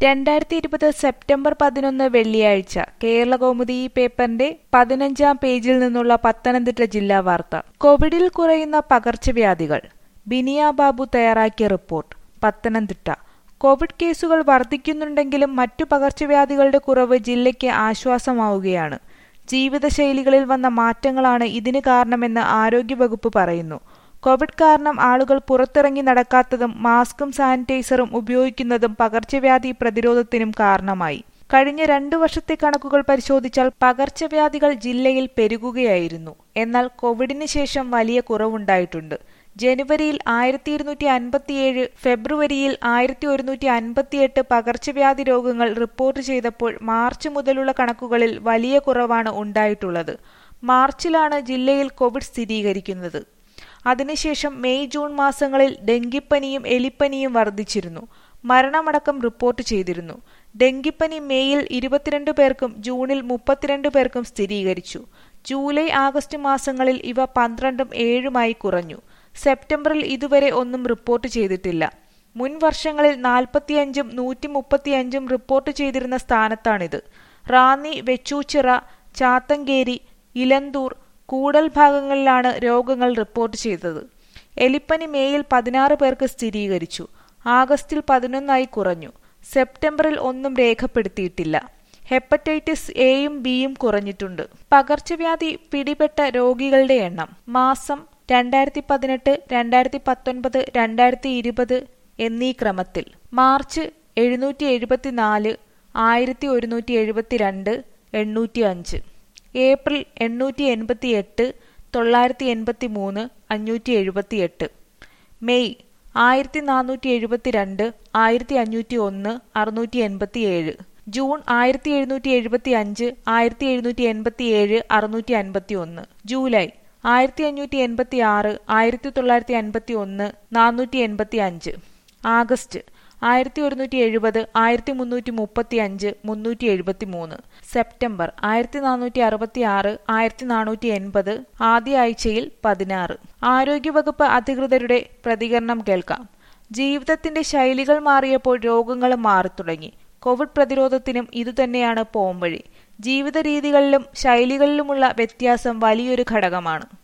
രണ്ടായിരത്തി ഇരുപത് സെപ്റ്റംബർ പതിനൊന്ന് വെള്ളിയാഴ്ച കേരളകൗമുദി ഈ പേപ്പറിന്റെ പതിനഞ്ചാം പേജിൽ നിന്നുള്ള പത്തനംതിട്ട ജില്ലാ വാർത്ത കോവിഡിൽ കുറയുന്ന പകർച്ചവ്യാധികൾ ബിനിയ ബാബു തയ്യാറാക്കിയ റിപ്പോർട്ട് പത്തനംതിട്ട കോവിഡ് കേസുകൾ വർദ്ധിക്കുന്നുണ്ടെങ്കിലും മറ്റു പകർച്ചവ്യാധികളുടെ കുറവ് ജില്ലയ്ക്ക് ആശ്വാസമാവുകയാണ് ജീവിതശൈലികളിൽ വന്ന മാറ്റങ്ങളാണ് ഇതിന് കാരണമെന്ന് ആരോഗ്യവകുപ്പ് പറയുന്നു കോവിഡ് കാരണം ആളുകൾ പുറത്തിറങ്ങി നടക്കാത്തതും മാസ്കും സാനിറ്റൈസറും ഉപയോഗിക്കുന്നതും പകർച്ചവ്യാധി പ്രതിരോധത്തിനും കാരണമായി കഴിഞ്ഞ രണ്ടു വർഷത്തെ കണക്കുകൾ പരിശോധിച്ചാൽ പകർച്ചവ്യാധികൾ ജില്ലയിൽ പെരുകുകയായിരുന്നു എന്നാൽ കോവിഡിന് ശേഷം വലിയ കുറവുണ്ടായിട്ടുണ്ട് ജനുവരിയിൽ ആയിരത്തി ഇരുന്നൂറ്റി അൻപത്തിയേഴ് ഫെബ്രുവരിയിൽ ആയിരത്തി ഒരുന്നൂറ്റി അൻപത്തിയെട്ട് പകർച്ചവ്യാധി രോഗങ്ങൾ റിപ്പോർട്ട് ചെയ്തപ്പോൾ മാർച്ച് മുതലുള്ള കണക്കുകളിൽ വലിയ കുറവാണ് ഉണ്ടായിട്ടുള്ളത് മാർച്ചിലാണ് ജില്ലയിൽ കോവിഡ് സ്ഥിരീകരിക്കുന്നത് അതിനുശേഷം മെയ് ജൂൺ മാസങ്ങളിൽ ഡെങ്കിപ്പനിയും എലിപ്പനിയും വർദ്ധിച്ചിരുന്നു മരണമടക്കം റിപ്പോർട്ട് ചെയ്തിരുന്നു ഡെങ്കിപ്പനി മെയ്യിൽ ഇരുപത്തിരണ്ട് പേർക്കും ജൂണിൽ മുപ്പത്തിരണ്ട് പേർക്കും സ്ഥിരീകരിച്ചു ജൂലൈ ആഗസ്റ്റ് മാസങ്ങളിൽ ഇവ പന്ത്രണ്ടും ഏഴുമായി കുറഞ്ഞു സെപ്റ്റംബറിൽ ഇതുവരെ ഒന്നും റിപ്പോർട്ട് ചെയ്തിട്ടില്ല മുൻ വർഷങ്ങളിൽ നാൽപ്പത്തിയഞ്ചും നൂറ്റി മുപ്പത്തിയഞ്ചും റിപ്പോർട്ട് ചെയ്തിരുന്ന സ്ഥാനത്താണിത് റാന്നി വെച്ചൂച്ചിറ ചാത്തങ്കേരി ഇലന്തൂർ കൂടൽ ഭാഗങ്ങളിലാണ് രോഗങ്ങൾ റിപ്പോർട്ട് ചെയ്തത് എലിപ്പനി മേയിൽ പതിനാറ് പേർക്ക് സ്ഥിരീകരിച്ചു ആഗസ്റ്റിൽ പതിനൊന്നായി കുറഞ്ഞു സെപ്റ്റംബറിൽ ഒന്നും രേഖപ്പെടുത്തിയിട്ടില്ല ഹെപ്പറ്റൈറ്റിസ് എയും ബിയും കുറഞ്ഞിട്ടുണ്ട് പകർച്ചവ്യാധി പിടിപെട്ട രോഗികളുടെ എണ്ണം മാസം രണ്ടായിരത്തി പതിനെട്ട് രണ്ടായിരത്തി പത്തൊൻപത് രണ്ടായിരത്തി ഇരുപത് എന്നീ ക്രമത്തിൽ മാർച്ച് എഴുന്നൂറ്റി എഴുപത്തിനാല് ആയിരത്തി ഒരുന്നൂറ്റി എഴുപത്തിരണ്ട് എണ്ണൂറ്റി അഞ്ച് ഏപ്രിൽ എണ്ണൂറ്റി എൺപത്തി എട്ട് തൊള്ളായിരത്തി എൺപത്തി മൂന്ന് അഞ്ഞൂറ്റി എഴുപത്തി എട്ട് മെയ് ആയിരത്തി നാനൂറ്റി എഴുപത്തി രണ്ട് ആയിരത്തി അഞ്ഞൂറ്റി ഒന്ന് അറുന്നൂറ്റി എൺപത്തി ഏഴ് ജൂൺ ആയിരത്തി എഴുന്നൂറ്റി എഴുപത്തി അഞ്ച് ആയിരത്തി എഴുന്നൂറ്റി എൺപത്തി ഏഴ് അറുന്നൂറ്റി അൻപത്തി ഒന്ന് ജൂലൈ ആയിരത്തി അഞ്ഞൂറ്റി എൺപത്തി ആറ് ആയിരത്തി തൊള്ളായിരത്തി അൻപത്തി ഒന്ന് നാനൂറ്റി എൺപത്തി അഞ്ച് ആഗസ്റ്റ് ആയിരത്തി ഒരുന്നൂറ്റി എഴുപത് ആയിരത്തി മുന്നൂറ്റി മുപ്പത്തി അഞ്ച് മുന്നൂറ്റി എഴുപത്തി മൂന്ന് സെപ്റ്റംബർ ആയിരത്തി നാനൂറ്റി അറുപത്തി ആറ് ആയിരത്തി നാനൂറ്റി എൺപത് ആദ്യ ആഴ്ചയിൽ പതിനാറ് ആരോഗ്യവകുപ്പ് അധികൃതരുടെ പ്രതികരണം കേൾക്കാം ജീവിതത്തിന്റെ ശൈലികൾ മാറിയപ്പോൾ രോഗങ്ങൾ മാറിത്തുടങ്ങി കോവിഡ് പ്രതിരോധത്തിനും ഇതുതന്നെയാണ് പോംവഴി ജീവിത രീതികളിലും ശൈലികളിലുമുള്ള വ്യത്യാസം വലിയൊരു ഘടകമാണ്